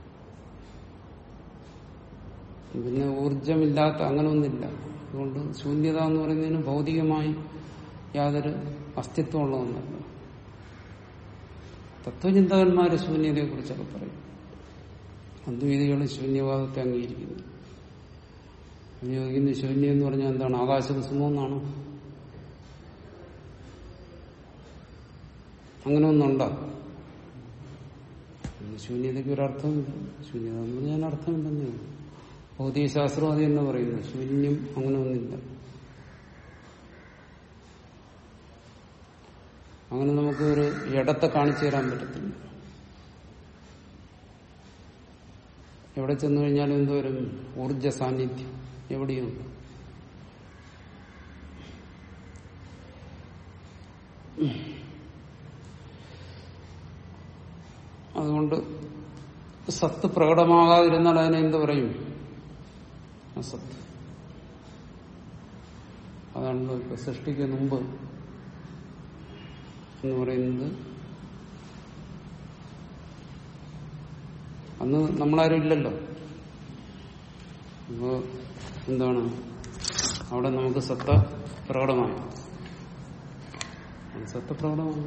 പിന്നെ ഊർജമില്ലാത്ത അങ്ങനെ ഒന്നില്ല അതുകൊണ്ട് ശൂന്യത എന്ന് പറയുന്നതിന് ഭൗതികമായി യാതൊരു അസ്തിത്വമുള്ള ഒന്നല്ല തത്വചിന്തകന്മാര് ശൂന്യതയെ കുറിച്ചൊക്കെ പറയും അദ്വൈതികൾ ശൂന്യവാദത്തെ അംഗീകരിക്കുന്നു ചോദിക്കുന്ന ശൂന്യം എന്ന് പറഞ്ഞാൽ എന്താണ് ആകാശകുസുമം എന്നാണോ അങ്ങനെ ഒന്നുണ്ടോ ശൂന്യതയ്ക്ക് ഒരർത്ഥമില്ല ശൂന്യത എന്ന് പറഞ്ഞാൽ അർത്ഥമില്ലെന്നേ ഉള്ളൂ ഭൗതികശാസ്ത്രം അത് തന്നെ പറയുന്നു ശൂന്യം അങ്ങനെ ഒന്നില്ല അങ്ങനെ നമുക്ക് ഒരു ഇടത്തെ കാണിച്ചു തരാൻ പറ്റത്തില്ല എവിടെ ചെന്നു കഴിഞ്ഞാലും എന്തോരും ഊർജ സാന്നിധ്യം എവിടെയുണ്ട് അതുകൊണ്ട് സത്ത് പ്രകടമാകാതിരുന്നാൽ അതിനെ എന്ത് പറയും അസത്ത് അതാണല്ലോ ഇപ്പൊ സൃഷ്ടിക്ക് മുമ്പ് എന്ന് പറയുന്നത് അന്ന് നമ്മളാരും ഇല്ലല്ലോ അപ്പോ എന്താണ് അവിടെ നമുക്ക് സത്ത പ്രകടമായി സത്ത പ്രകടമായി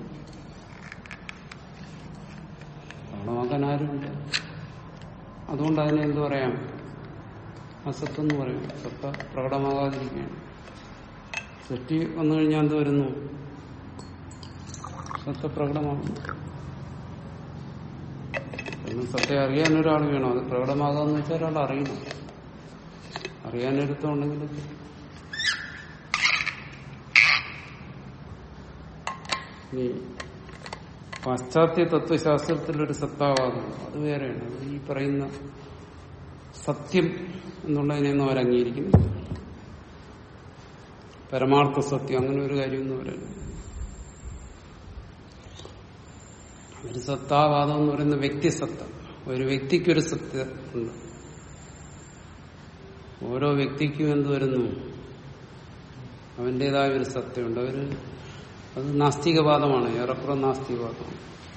പ്രകടമാക്കാൻ ആരുമില്ല അതുകൊണ്ട് അതിനെ എന്ത് പറയാം അസത്ത് എന്ന് പറയും സത്ത പ്രകടമാകാതിരിക്കുകയാണ് സൃഷ്ടി വന്നു കഴിഞ്ഞാൽ എന്ത് വരുന്നു സത്ത പ്രകടമാകുന്നു പിന്നെ സത്യം അറിയാൻ ഒരാൾ വേണം അത് പ്രകടമാകാന്ന് വെച്ചാൽ ഒരാൾ അറിയണം അറിയാനൊരുത്തമുണ്ടെങ്കിൽ ഈ പാശ്ചാത്യ തത്വശാസ്ത്രത്തിലൊരു സത്താവാദം അത് വേറെയാണ് അത് ഈ പറയുന്ന സത്യം എന്നുള്ളതിനെയൊന്നും അവർ അംഗീകരിക്കുന്നു പരമാർത്ഥ സത്യം അങ്ങനെ ഒരു കാര്യമൊന്നും അവരല്ല ഒരു സത്താവാദം എന്ന് പറയുന്ന വ്യക്തിസത്ത ഒരു വ്യക്തിക്കൊരു സത്യ ഉണ്ട് ഓരോ വ്യക്തിക്കും എന്ത് വരുന്നു അവന്റേതായ ഒരു സത്യമുണ്ട് അവര് അത് നാസ്തികവാദമാണ് ഏറെക്കുറെ നാസ്തികവാദമാണ്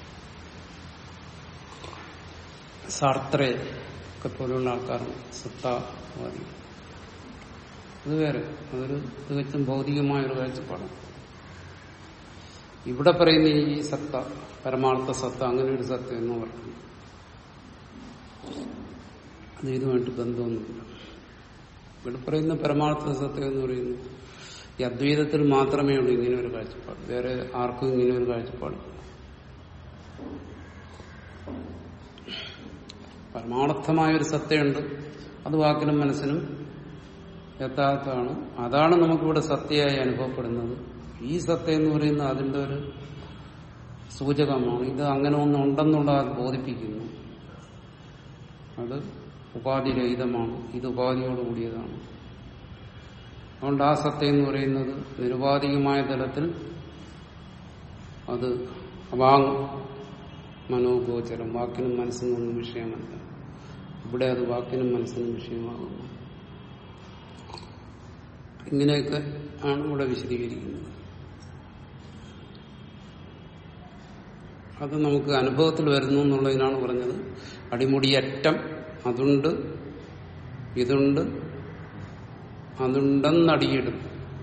സാർത്രേ ഒക്കെ പോലുള്ള ആൾക്കാരാണ് സത്താവാദി അത് വേറെ അതൊരു തികച്ചും ഭൗതികമായ ഒരു കാഴ്ചപ്പാടാണ് ഇവിടെ പറയുന്ന ഈ സത്ത പരമാർത്ഥ സത്ത അങ്ങനെ ഒരു സത്യം എന്ന് പറയുന്നു അത് ഇതുമായിട്ട് ബന്ധമൊന്നുമില്ല ഇവിടെ പറയുന്ന പരമാർത്ഥ സത്യം എന്ന് പറയുന്നത് ഈ അദ്വൈതത്തിൽ മാത്രമേ ഉള്ളൂ ഇങ്ങനെ ഒരു കാഴ്ചപ്പാട് വേറെ ആർക്കും ഇങ്ങനെ ഒരു കാഴ്ചപ്പാട് പരമാർത്ഥമായ ഒരു സത്യമുണ്ട് അത് വാക്കിനും മനസ്സിനും യഥാർത്ഥമാണ് അതാണ് നമുക്കിവിടെ സത്യമായി അനുഭവപ്പെടുന്നത് ഈ സത്യം എന്ന് പറയുന്നത് അതിന്റെ ഒരു സൂചകമാണ് ഇത് അങ്ങനെ ഒന്നും ഉണ്ടെന്നുള്ളത് ബോധിപ്പിക്കുന്നു അത് ഉപാധിരഹിതമാണ് ഇത് ഉപാധിയോട് കൂടിയതാണ് അതുകൊണ്ട് ആ സത്യം എന്ന് പറയുന്നത് നിരുപാധികമായ തലത്തിൽ അത് അവാങ് മനോഗോചരം വാക്കിനും മനസ്സിനും ഒന്നും വിഷയമല്ല ഇവിടെ അത് വാക്കിനും മനസ്സിനും വിഷയമാകുന്നു ഇങ്ങനെയൊക്കെ ആണ് ഇവിടെ വിശദീകരിക്കുന്നത് അത് നമുക്ക് അനുഭവത്തിൽ വരുന്നു എന്നുള്ളതിനാണ് പറഞ്ഞത് അടിമുടിയറ്റം അതുണ്ട് ഇതുണ്ട് അതുണ്ടെന്നടിയിടും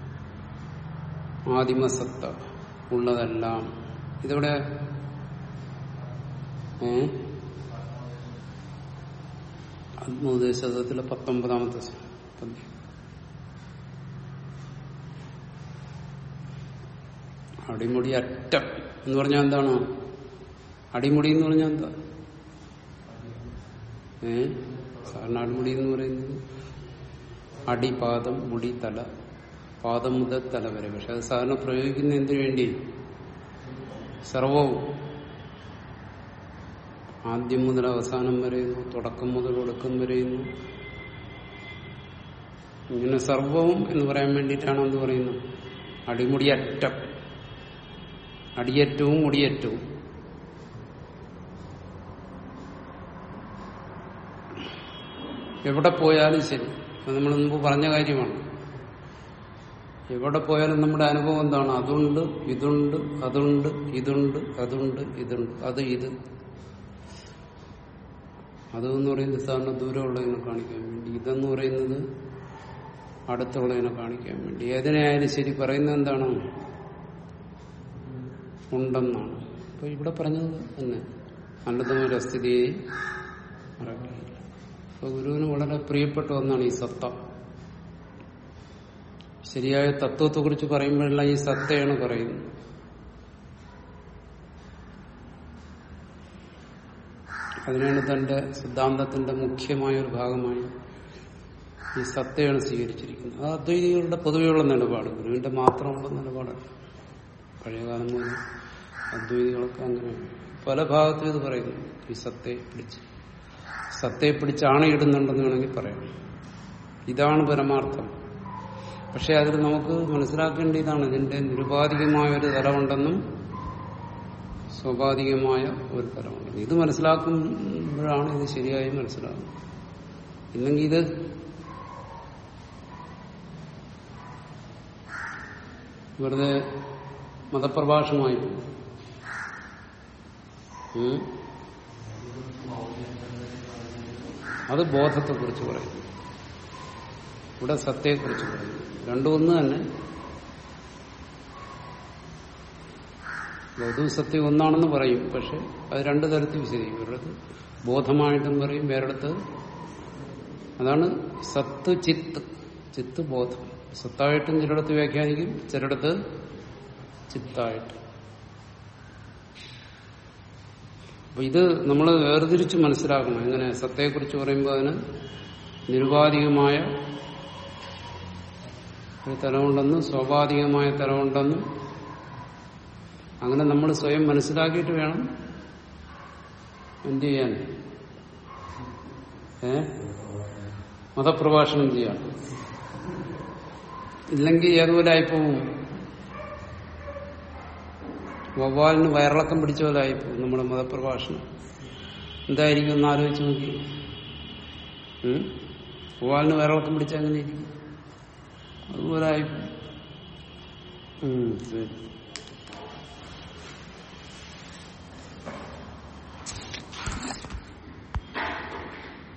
ആദിമസത്ത ഉള്ളതെല്ലാം ഇതിവിടെ ഏ ആത്മോദേശത്തിലെ പത്തൊമ്പതാമത്തെ പദ്യം അടിമുടി അറ്റം എന്ന് പറഞ്ഞാൽ എന്താണ് അടിമുടി എന്ന് പറഞ്ഞാൽ എന്താ ഏ സാധാരണ അടിമുടി എന്ന് പറയുന്നത് അടിപാദം മുടി തല പാദം മുതൽ തല വരെ പക്ഷെ അത് സാധാരണ പ്രയോഗിക്കുന്ന എന്തിനു വേണ്ടി സർവവും ആദ്യം മുതൽ അവസാനം വരെയുന്നു തുടക്കം മുതൽ ഒടുക്കം വരെയുന്നു ഇങ്ങനെ സർവവും എന്ന് പറയാൻ വേണ്ടിയിട്ടാണ് എന്ത് പറയുന്നത് അടിമുടിയറ്റം അടിയറ്റവും മുടിയറ്റവും എവിടെ പോയാലും ശരി അത് നമ്മൾ മുമ്പ് പറഞ്ഞ കാര്യമാണ് എവിടെ പോയാലും നമ്മുടെ അനുഭവം എന്താണ് അതുണ്ട് ഇതുണ്ട് അതുണ്ട് ഇതുണ്ട് അതുണ്ട് ഇതുണ്ട് അത് ഇത് അതെന്ന് പറയുന്നത് സാധാരണ ദൂരമുള്ളതിനെ കാണിക്കാൻ വേണ്ടി ഇതെന്ന് പറയുന്നത് അടുത്തുള്ളതിനെ കാണിക്കാൻ വേണ്ടി ഏതിനായാലും ശരി പറയുന്നത് എന്താണ് ഉണ്ടെന്നാണ് അപ്പൊ ഇവിടെ പറഞ്ഞത് തന്നെ അനന്തമൊരു അസ്ഥിതിയെ മറക്കില്ല അപ്പൊ ഗുരുവിന് വളരെ പ്രിയപ്പെട്ട ഒന്നാണ് ഈ സത്ത ശരിയായ തത്വത്തെക്കുറിച്ച് പറയുമ്പോഴെല്ലാം ഈ സത്തയാണ് പറയുന്നത് അതിനാണ് തന്റെ സിദ്ധാന്തത്തിന്റെ മുഖ്യമായ ഒരു ഭാഗമായി ഈ സത്തയാണ് സ്വീകരിച്ചിരിക്കുന്നത് അത് അദ്വൈതികളുടെ പൊതുവെയുള്ള നിലപാട് ഗുരുവിന്റെ മാത്രമുള്ള നിലപാടല്ല പഴയകാലം മുതൽ അദ്വൈതികളൊക്കെ അങ്ങനെയാണ് പല ഭാഗത്തും ഇത് പറയുന്നു ഈ സത്തയെ പിടിച്ച് സത്തയെ പിടിച്ച് ആണയിടുന്നുണ്ടെന്ന് വേണമെങ്കിൽ പറയാം ഇതാണ് പരമാർത്ഥം പക്ഷെ അതിൽ നമുക്ക് മനസ്സിലാക്കേണ്ട ഇതാണ് ഇതിന്റെ നിരുപാധികമായ ഒരു തലമുണ്ടെന്നും സ്വാഭാവികമായ ഒരു തലമുണ്ടെന്നും ഇത് മനസ്സിലാക്കുമ്പോഴാണ് ഇത് ശരിയായി മനസ്സിലാകുന്നത് ഇല്ലെങ്കിൽ ഇത് വെറുതെ മതപ്രഭാഷമായി പോകും ഉം. അത് ബോധത്തെക്കുറിച്ച് പറയുന്നു ഇവിടെ സത്യയെക്കുറിച്ച് പറയുന്നു രണ്ടും ഒന്ന് തന്നെ ബൗദ്ധവും സത്യം ഒന്നാണെന്ന് പറയും പക്ഷെ അത് രണ്ടു തരത്തിൽ വിശദീകരിക്കും ഒരിടത്ത് ബോധമായിട്ടും പറയും വേറെടുത്ത് അതാണ് സത്ത് ചിത്ത് ചിത്ത് ബോധം സത്തായിട്ടും ചിലയിടത്ത് വ്യാഖ്യാനിക്കും ചിലയിടത്ത് ചിത്തായിട്ട് അപ്പൊ ഇത് നമ്മൾ വേർതിരിച്ച് മനസ്സിലാക്കണം എങ്ങനെ സത്തയെക്കുറിച്ച് പറയുമ്പോൾ അതിന് നിരുപാധികമായ ഒരു തലമുണ്ടെന്നും സ്വാഭാവികമായ തലമുണ്ടെന്നും അങ്ങനെ നമ്മൾ സ്വയം മനസ്സിലാക്കിയിട്ട് വേണം എന്ത് ചെയ്യാൻ ഏ മതപ്രഭാഷണം ചെയ്യാൻ ഇല്ലെങ്കിൽ ഏതുപോലെ ആയിപ്പോവും വവ്വാലിന് വയറിളക്കം പിടിച്ച പോലെ ആയിപ്പോവും നമ്മുടെ മതപ്രഭാഷണം എന്തായിരിക്കും ഒന്ന് ആലോചിച്ച് നോക്കി ഉം? വവ്വാലിന് വയറിളക്കം പിടിച്ച അങ്ങനെ ഇരിക്കും അതുപോലെ ആയിപ്പോവും ഉം, ശരി